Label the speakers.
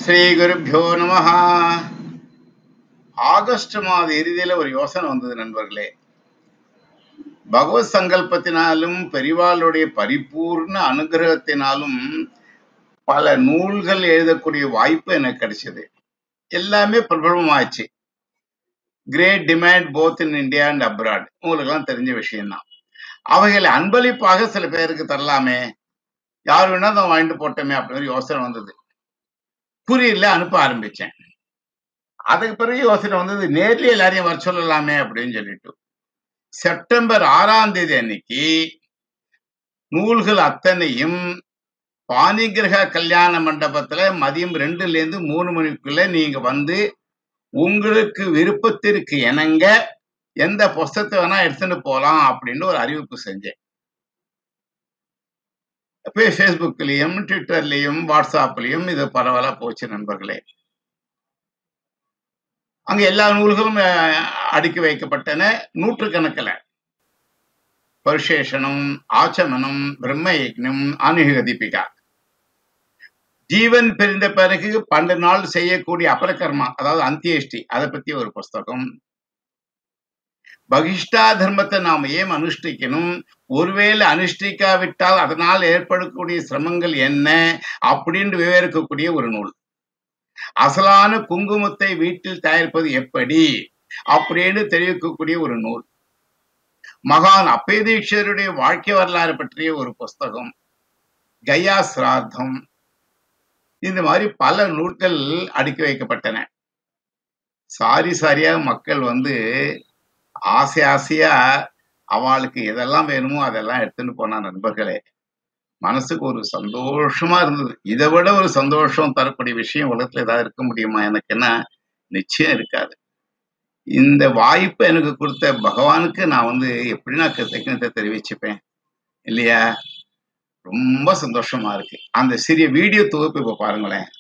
Speaker 1: ஸ்ரீ குருப்பியோ நம ஆகஸ்ட் மாத இறுதியில ஒரு யோசனை வந்தது நண்பர்களே பகவத் சங்கல்பத்தினாலும் பெரிவாளுடைய பரிபூர்ண அனுகிரகத்தினாலும் பல நூல்கள் எழுதக்கூடிய வாய்ப்பு எனக்கு கிடைச்சது எல்லாமே பிரபலமாச்சு great demand both in India and abroad உங்களுக்கெல்லாம் தெரிஞ்ச விஷயம்தான் அவைகளை அன்பளிப்பாக சில பேருக்கு தரலாமே யார் வேணா நான் வாங்கிட்டு போட்டோமே அப்படின்னு யோசனை வந்தது கூரியர்ல அனுப்ப ஆரம்பிச்சேன் அதுக்கு பிறகு யோசனை வந்தது நேர்லயே எல்லாரையும் வர சொல்லலாமே அப்படின்னு சொல்லிட்டு செப்டம்பர் ஆறாம் தேதி அன்னைக்கு நூல்கள் அத்தனையும் பாணிகிரக கல்யாண மண்டபத்துல மதியம் ரெண்டுல இருந்து மூணு மணிக்குள்ள நீங்க வந்து உங்களுக்கு விருப்பத்திற்கு இணங்க எந்த புஸ்தத்தை வேணா எடுத்துட்டு போலாம் அப்படின்னு ஒரு அறிவிப்பு செஞ்சேன் இப்போ ஃபேஸ்புக்லயும் ட்விட்டர்லயும் வாட்ஸ்அப்லயும் இது பரவலா போச்சு நண்பர்களே அங்க எல்லா நூல்களும் அஹ், அடுக்கி வைக்கப்பட்டன நூற்றுக்கணக்கில் பரிசேஷனம் ஆச்சமனம் பிரம்ம யக்னம் ஆன்மீக தீபிகா ஜீவன் பிரிந்த பிறகு பன்னெண்டு நாள் செய்யக்கூடிய அபரகர்மா அதாவது அந்தியேஷ்டி அதை பத்தி ஒரு புஸ்தகம் பகிஷ்டா தர்மத்தை நாம் ஏன் அனுஷ்டிக்கணும் ஒருவேளை அனுஷ்டிக்காவிட்டால் அதனால் ஏற்படக்கூடிய சிரமங்கள் என்ன அப்படின்னு விவரிக்கக்கூடிய ஒரு நூல் அசலான குங்குமத்தை வீட்டில் தயாரிப்பது எப்படி அப்படின்னு தெரிவிக்கக்கூடிய ஒரு நூல் மகான் அப்பேதீட்சருடைய வாழ்க்கை வரலாறு பற்றிய ஒரு புஸ்தகம் கயா சிராத்தம் இந்த மாதிரி பல நூல்கள் அடுக்கி வைக்கப்பட்டன சாரி சாரியா மக்கள் வந்து ஆசை ஆசையா அவளுக்கு எதெல்லாம் வேணுமோ அதெல்லாம் எடுத்துன்னு போனா நண்பர்களே மனசுக்கு ஒரு சந்தோஷமா இருந்தது இதை விட ஒரு சந்தோஷம் தரக்கூடிய விஷயம் உலகத்துல ஏதாவது இருக்க முடியுமா எனக்கு என்ன நிச்சயம் இருக்காது இந்த வாய்ப்பை எனக்கு கொடுத்த பகவானுக்கு நான் வந்து எப்படி நான் கிருத்தஜத்தை தெரிவிச்சுப்பேன் இல்லையா ரொம்ப சந்தோஷமா இருக்கு அந்த சிறிய வீடியோ தொகுப்பு இப்ப பாருங்களேன்